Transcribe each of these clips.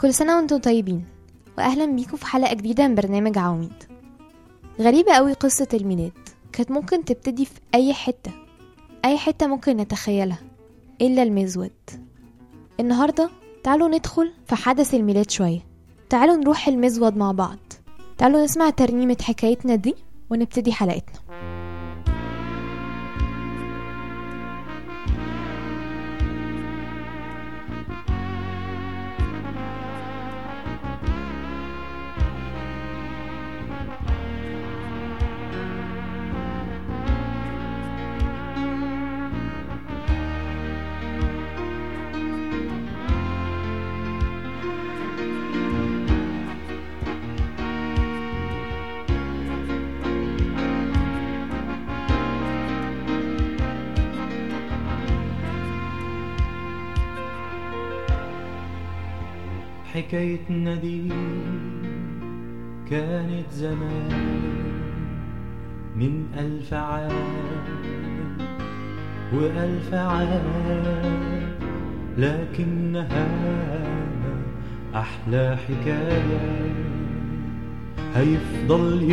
كل سنة وانتم طيبين وأهلا بيكم في حلقة جديدة من برنامج عواميد غريبة قوي قصة الميلاد كانت ممكن تبتدي في أي حتة أي حتة ممكن نتخيلها إلا المزود النهاردة تعالوا ندخل في حدث الميلاد شوية تعالوا نروح المزود مع بعض تعالوا نسمع ترنيمة حكايتنا دي ونبتدي حلقتنا حكايتنا دي كانت زمان من ألف عام وألف عام لكنها أحلى حكاية هيفضل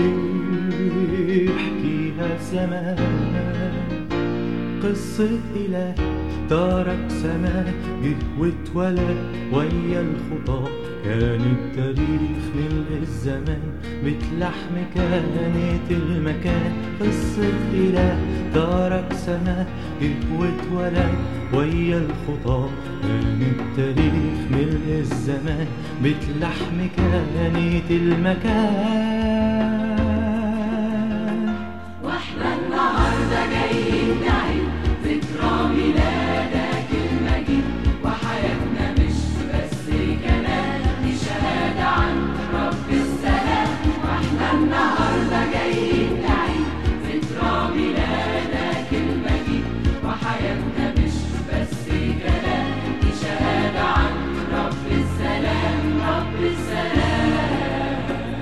يحكيها زمان قصة إله ترك سماء جه واتولد ويا الخطى كان التاريخ ملء الزمان بتلحم كانت المكان قصة إله ترك سماء جه واتولد ويا الخطى كان التاريخ ملء الزمان بتلحم كانت المكان واحنا النهارده جايين نعيد ذكرى ميلادك المجيد وحياتنا مش بس كلام دي شهادة عن رب السلام واحنا النهارده جايين نعيد ذكرى ميلادك المجيد وحياتنا مش بس كلام دي شهادة عن رب السلام رب السلام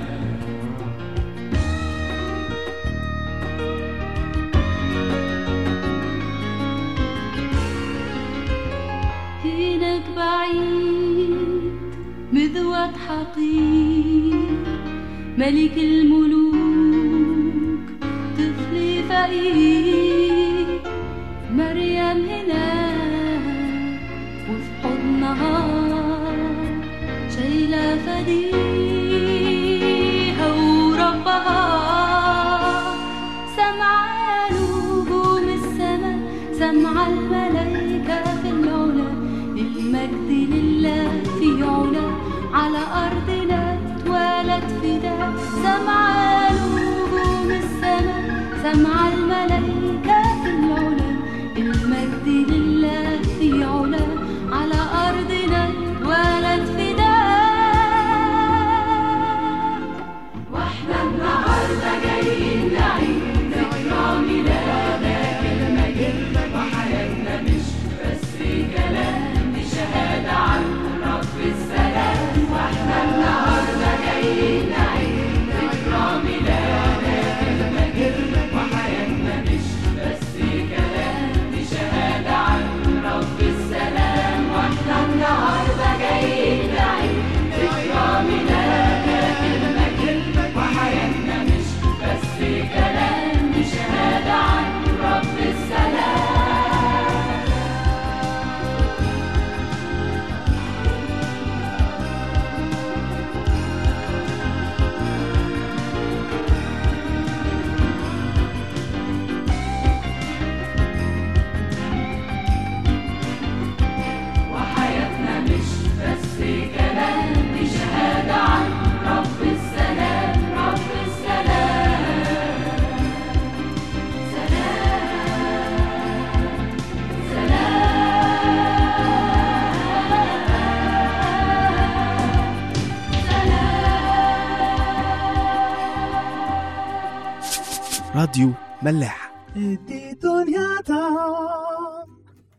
هناك بعيد مذود حقير ملك الملوك طفل فقير مريم هناك وفي حضنها شايلة فديها وربها سمع نجوم السماء سمع الملائكة في العلا المجد لله في علا على أرضنا اتولد فداء سمع نجوم السماء سمع الملائكة في العلا المجد لله في علا على أرضنا اتولد فداء واحنا النهارده جايين نعيد ذكرى ميلادك المجيد وحياتنا مش بس كلام دي شهادة عن رب السلام واحنا النهارده جايين نعيد ذكرى ميلادك المجيد وحياتنا مش بس كلام دي شهادة عن رب السلام واحنا النهارده جايين نعيد ذكرى ميلادك المجيد وحياتنا مش بس كلام دي شهادة عن رب السلام وحياتنا مش بس كلام دي شهادة عن رب السلام رب السلام سلام سلام سلام راديو ملاح دي دنيا طعم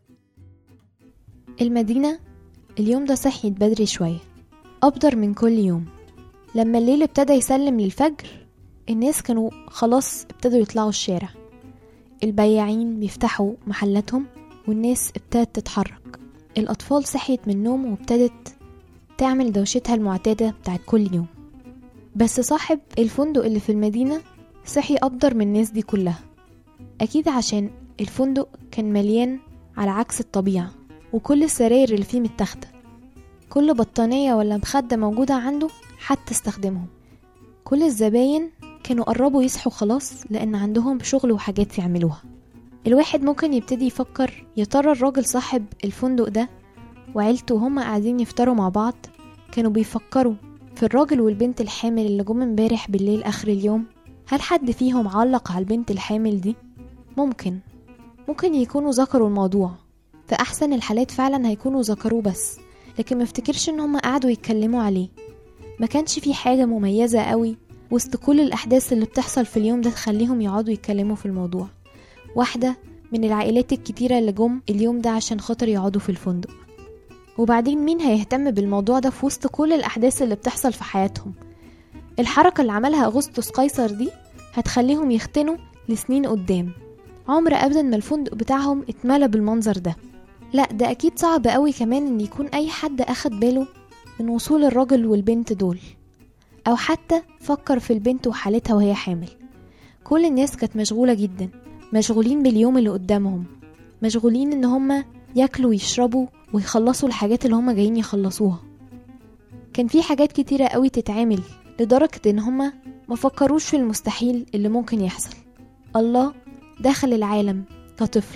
المدينة اليوم ده صحيت بدري شوية أبدر من كل يوم لما الليل ابتدى يسلم للفجر الناس كانوا خلاص ابتدوا يطلعوا الشارع البياعين بيفتحوا محلاتهم والناس ابتدت تتحرك الأطفال صحيت من النوم وابتدت تعمل دوشتها المعتادة بتاعت كل يوم بس صاحب الفندق اللي في المدينة صحي أقدر من الناس دي كلها أكيد عشان الفندق كان مليان على عكس الطبيعة وكل السراير اللي فيه متاخدة كل بطانية ولا مخدة موجودة عنده حتى استخدمهم كل الزباين كانوا قربوا يصحوا خلاص لأن عندهم شغل وحاجات يعملوها الواحد ممكن يبتدي يفكر يا ترى الراجل صاحب الفندق ده وعيلته وهما قاعدين يفطروا مع بعض كانوا بيفكروا في الراجل والبنت الحامل اللي جم امبارح بالليل آخر اليوم هل حد فيهم علق على البنت الحامل دي؟ ممكن ممكن يكونوا ذكروا الموضوع في أحسن الحالات فعلا هيكونوا ذكروه بس لكن مفتكرش ان هما قعدوا يتكلموا عليه ما كانش في حاجة مميزة قوي وسط كل الأحداث اللي بتحصل في اليوم ده تخليهم يقعدوا يتكلموا في الموضوع واحدة من العائلات الكتيرة اللي جم اليوم ده عشان خاطر يقعدوا في الفندق وبعدين مين هيهتم بالموضوع ده في وسط كل الأحداث اللي بتحصل في حياتهم الحركة اللي عملها أغسطس قيصر دي هتخليهم يختنوا لسنين قدام عمر أبدا ما الفندق بتاعهم اتملى بالمنظر ده لا ده أكيد صعب قوي كمان إن يكون أي حد أخد باله من وصول الراجل والبنت دول أو حتى فكر في البنت وحالتها وهي حامل كل الناس كانت مشغولة جدا مشغولين باليوم اللي قدامهم مشغولين إن هما ياكلوا ويشربوا ويخلصوا الحاجات اللي هما جايين يخلصوها كان في حاجات كتيرة قوي تتعمل لدرجة إن هما ما فكروش في المستحيل اللي ممكن يحصل الله دخل العالم كطفل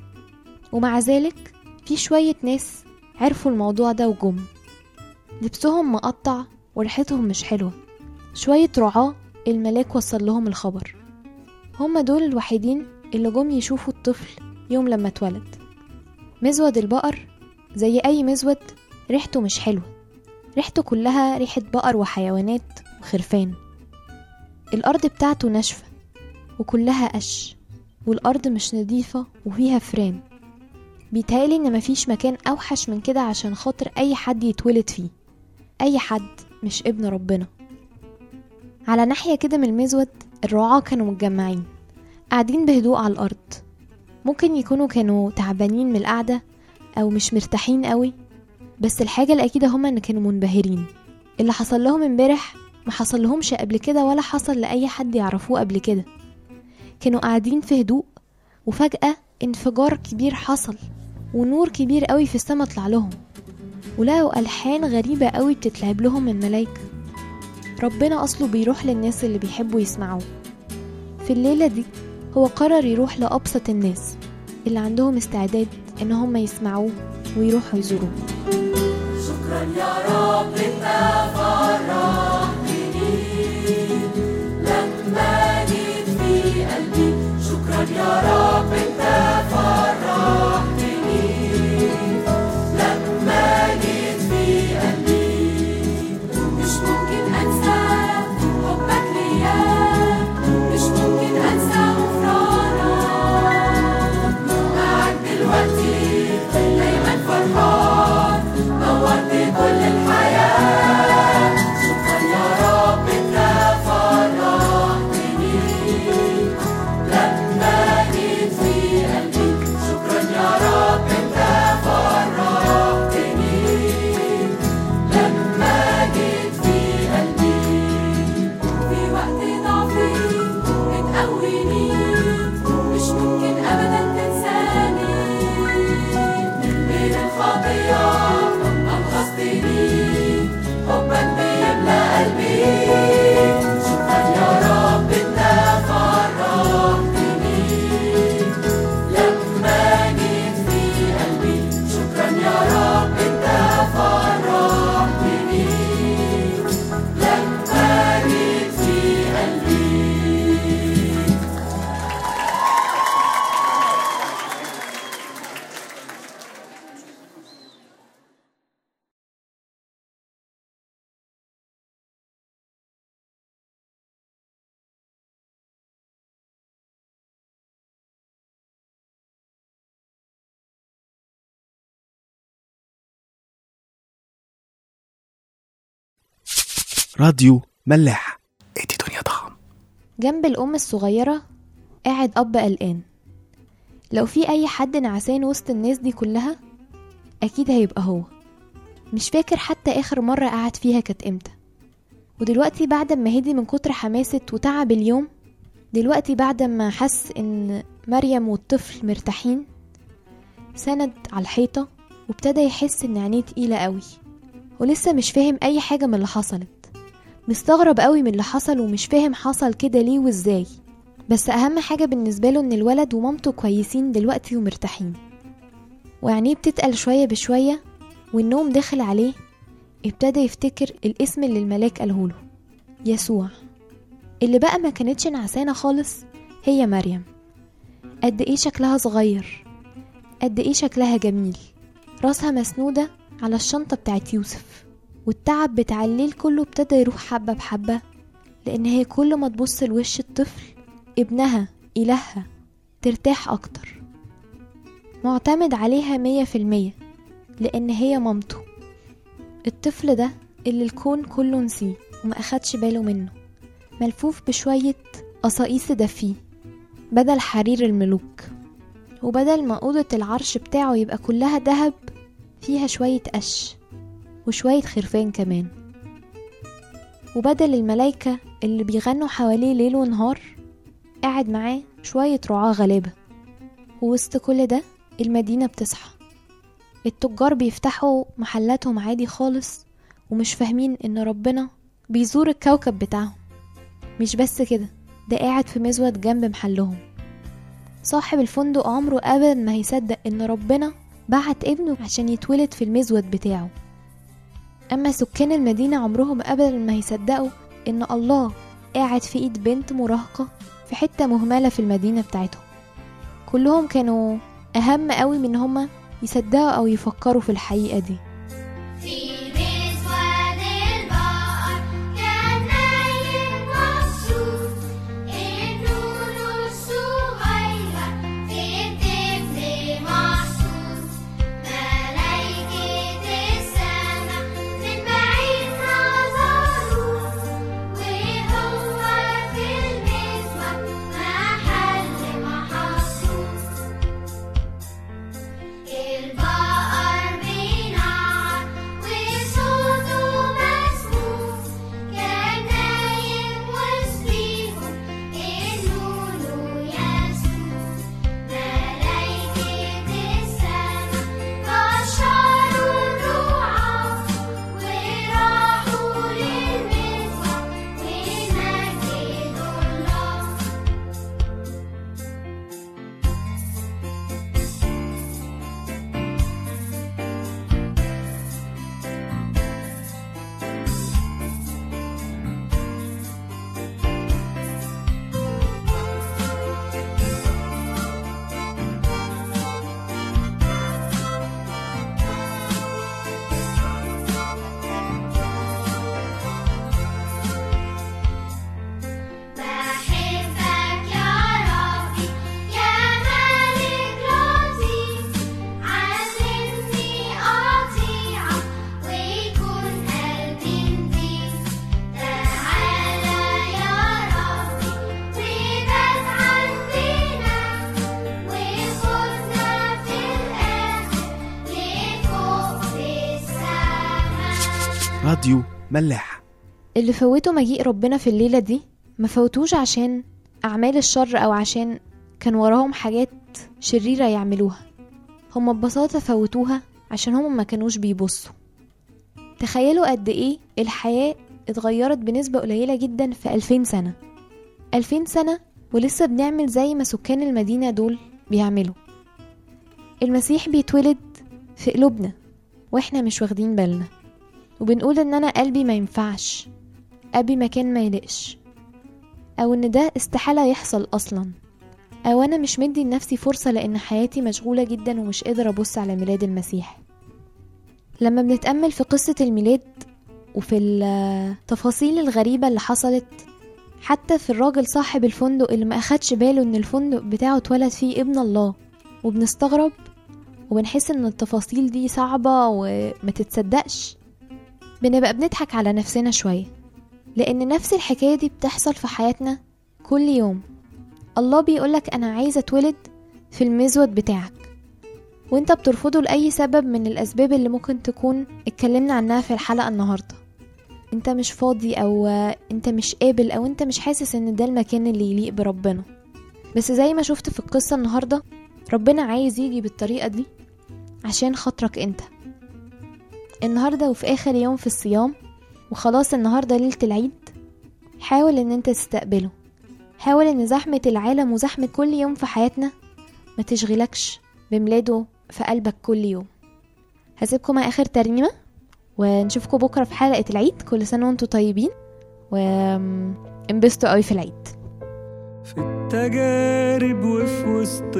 ومع ذلك في شوية ناس عرفوا الموضوع ده وجم لبسهم مقطع وريحتهم مش حلوة شوية رعاة الملاك وصل لهم الخبر هما دول الوحيدين اللي جم يشوفوا الطفل يوم لما اتولد مزود البقر زي أي مزود ريحته مش حلوة ريحته كلها ريحة بقر وحيوانات وخرفان الأرض بتاعته ناشفة وكلها قش والأرض مش نظيفة وفيها فران بيتهيألي إن مفيش مكان أوحش من كده عشان خاطر أي حد يتولد فيه أي حد مش ابن ربنا على ناحية كده من المزود الرعاة كانوا متجمعين قاعدين بهدوء على الأرض ممكن يكونوا كانوا تعبانين من القعدة أو مش مرتاحين قوي بس الحاجة الأكيدة هما إن كانوا منبهرين اللي حصل لهم امبارح ما حصل لهمش قبل كده ولا حصل لأي حد يعرفوه قبل كده كانوا قاعدين في هدوء وفجأة انفجار كبير حصل ونور كبير قوي في السما طلع لهم ولقوا ألحان غريبة قوي بتتلعب لهم من ملايكة ربنا أصله بيروح للناس اللي بيحبوا يسمعوه في الليلة دي هو قرر يروح لأبسط الناس اللي عندهم استعداد إن هم يسمعوه ويروحوا يزوروه شكرا يا رب انت فرحتني لما جيت في قلبي شكرا يا رب انت فرحتني لما جيت في قلبي مش ممكن انسى حبك ليا مش ممكن انسى غفرانك قاعد دلوقتي دايما فرحان نورت كل الحياة شكرا يا رب انت فرحتني لما جيت في قلبي شكرا يا رب انت فرحتني لما جيت في قلبي في وقت ضعفي بتقويني مش ممكن ابدا تنساني من الخطيه انقذتني حبك بيملى قلبي شكرا يا رب انت فرحتني لما جيت في قلبي شكرا يا رب انت فرحتني لما جيت في قلبي راديو ملاح ادي دنيا طعم جنب الأم الصغيرة قاعد أب قلقان لو في أي حد نعسان وسط الناس دي كلها أكيد هيبقى هو مش فاكر حتى آخر مرة قعد فيها كانت امتى ودلوقتي بعد ما هدي من كتر حماسة وتعب اليوم دلوقتي بعد ما حس ان مريم والطفل مرتاحين سند على الحيطة وابتدى يحس ان عينيه تقيلة قوي ولسه مش فاهم اي حاجة من اللي حصلت مستغرب قوي من اللي حصل ومش فاهم حصل كده ليه وازاي بس اهم حاجة بالنسبة له ان الولد ومامته كويسين دلوقتي ومرتاحين وعينيه بتتقل شوية بشوية والنوم دخل عليه ابتدى يفتكر الاسم اللي الملاك قالهوله يسوع اللي بقى ما كانتش نعسانة خالص هي مريم قد ايه شكلها صغير قد ايه شكلها جميل راسها مسنودة على الشنطة بتاعت يوسف والتعب بتاع الليل كله ابتدى يروح حبة بحبة لأن هي كل ما تبص لوش الطفل ابنها إلهها ترتاح أكتر معتمد عليها مية في المية لأن هي مامته الطفل ده اللي الكون كله نسيه وما أخدش باله منه ملفوف بشوية قصاقيس دفيه بدل حرير الملوك وبدل ما أوضة العرش بتاعه يبقى كلها دهب فيها شوية قش وشوية خرفان كمان وبدل الملايكة اللي بيغنوا حواليه ليل ونهار قاعد معاه شوية رعاة غلابة ووسط كل ده المدينة بتصحى التجار بيفتحوا محلاتهم عادي خالص ومش فاهمين ان ربنا بيزور الكوكب بتاعهم مش بس كده ده قاعد في مزود جنب محلهم صاحب الفندق عمره ابدا ما هيصدق ان ربنا بعت ابنه عشان يتولد في المزود بتاعه اما سكان المدينة عمرهم ابدا ما هيصدقوا ان الله قاعد في ايد بنت مراهقة في حتة مهملة في المدينة بتاعتهم كلهم كانوا اهم قوي من هما يصدقوا او يفكروا في الحقيقة دي في مسود البقر كان نايم مبسوط النور الصغيرة في الطفل محطوط ملايكة السما من بعيد نظروه وهو في المسود محل محطوط البقر بينعر وصوته مسموع كان نايم وسطيهم النور يسوع ملايكة السما بشروا الرعاة وراحوا للمسوى ومجدوا الله بحبك يا ربي يا ملك لطيف علمني أطيعك ويكون قلبي نضيف تعالى يا ربي وبات عندنا وخدنا في الآخر لفوق في السما راديو ملاح اللي فوتوا مجيء ربنا في الليلة دي ما فوتوش عشان أعمال الشر أو عشان كان وراهم حاجات شريرة يعملوها هما ببساطة فوتوها عشان هما ما كانوش بيبصوا تخيلوا قد ايه الحياة اتغيرت بنسبة قليلة جدا في ألفين سنة ألفين سنة ولسه بنعمل زي ما سكان المدينة دول بيعملوا المسيح بيتولد في قلوبنا واحنا مش واخدين بالنا وبنقول ان انا قلبي ما ينفعش ابي مكان ما يلقش او ان ده استحالة يحصل اصلا او انا مش مدي لنفسي فرصة لان حياتي مشغولة جدا ومش قادر ابص على ميلاد المسيح لما بنتأمل في قصة الميلاد وفي التفاصيل الغريبة اللي حصلت حتى في الراجل صاحب الفندق اللي ما أخدش باله إن الفندق بتاعه اتولد فيه ابن الله وبنستغرب وبنحس إن التفاصيل دي صعبة وما تتصدقش بنبقى بنضحك على نفسنا شوية لأن نفس الحكاية دي بتحصل في حياتنا كل يوم الله بيقولك أنا عايزة أتولد في المزود بتاعك وانت بترفضه لأي سبب من الأسباب اللي ممكن تكون اتكلمنا عنها في الحلقة النهاردة انت مش فاضي او آه، انت مش قابل او انت مش حاسس ان ده المكان اللي يليق بربنا بس زي ما شفت في القصة النهاردة ربنا عايز يجي بالطريقة دي عشان خاطرك انت النهاردة وفي آخر يوم في الصيام وخلاص النهاردة ليلة العيد حاول ان انت تستقبله حاول ان زحمة العالم وزحمة كل يوم في حياتنا ما تشغلكش بميلاده في قلبك كل يوم هسيبكم مع آخر ترنيمة ونشوفكم بكرة في حلقة العيد كل سنة وانتم طيبين وانبسطوا قوي في العيد في التجارب وفي وسط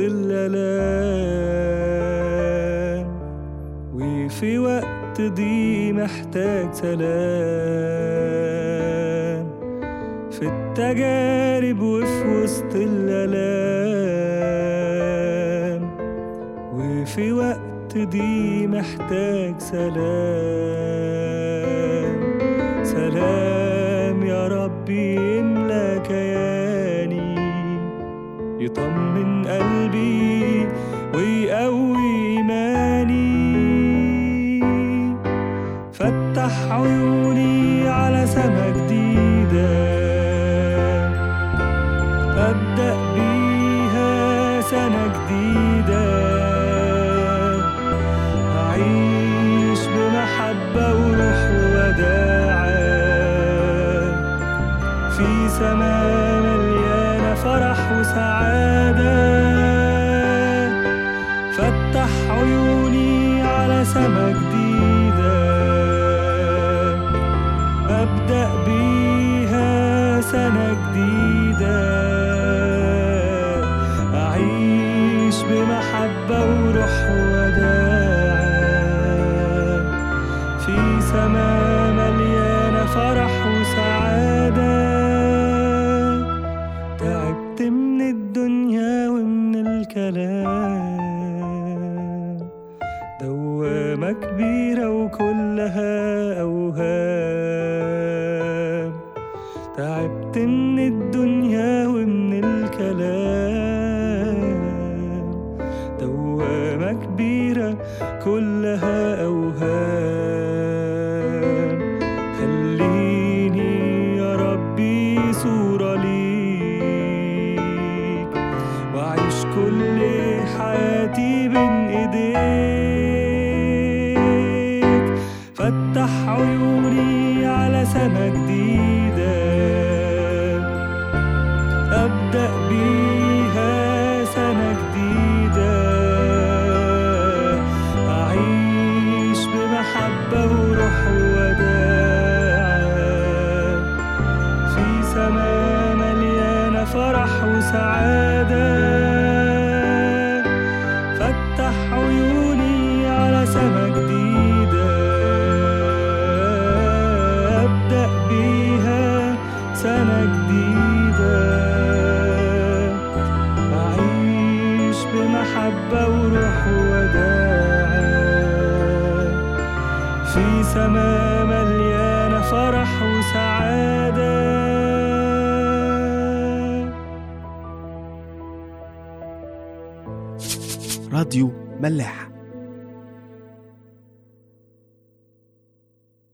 الآلام وفي وقت دي محتاج سلام في التجارب وفي وسط الآلام وفي وقت دي محتاج سلام سلام يا ربي يملى كياني يطمن قلبي ويقوي إيماني فتح عيوني على سما جديدة أبدأ بيها سنة جديدة أعيش بمحبة وروح وداعة في سماء مليانة فرح وسعادة فتح عيوني على سما جديدة أبدأ بيها سنة جديدة أعيش بمحبة وروح وداعة في سماء مليانة فرح وسعادة تعبت من الدنيا ومن الكلام دوامة كبيرة وكلها أوهام تعبت من الدنيا ومن الكلام دوامة كبيرة كلها أوهام خليني يا ربي صورة ليك وأعيش كل حياتي بين إيديك فتح عيوني على سما جديدة أبدأ بيها سنة جديدة أعيش بمحبة وروح وداعة في سماء مليانة فرح وسعادة فتح عيوني على سما جديدة أبدأ بيها سنة جديدة أعيش بمحبة وروح وداعة في سماء مليانة فرح وسعادة راديو ملاح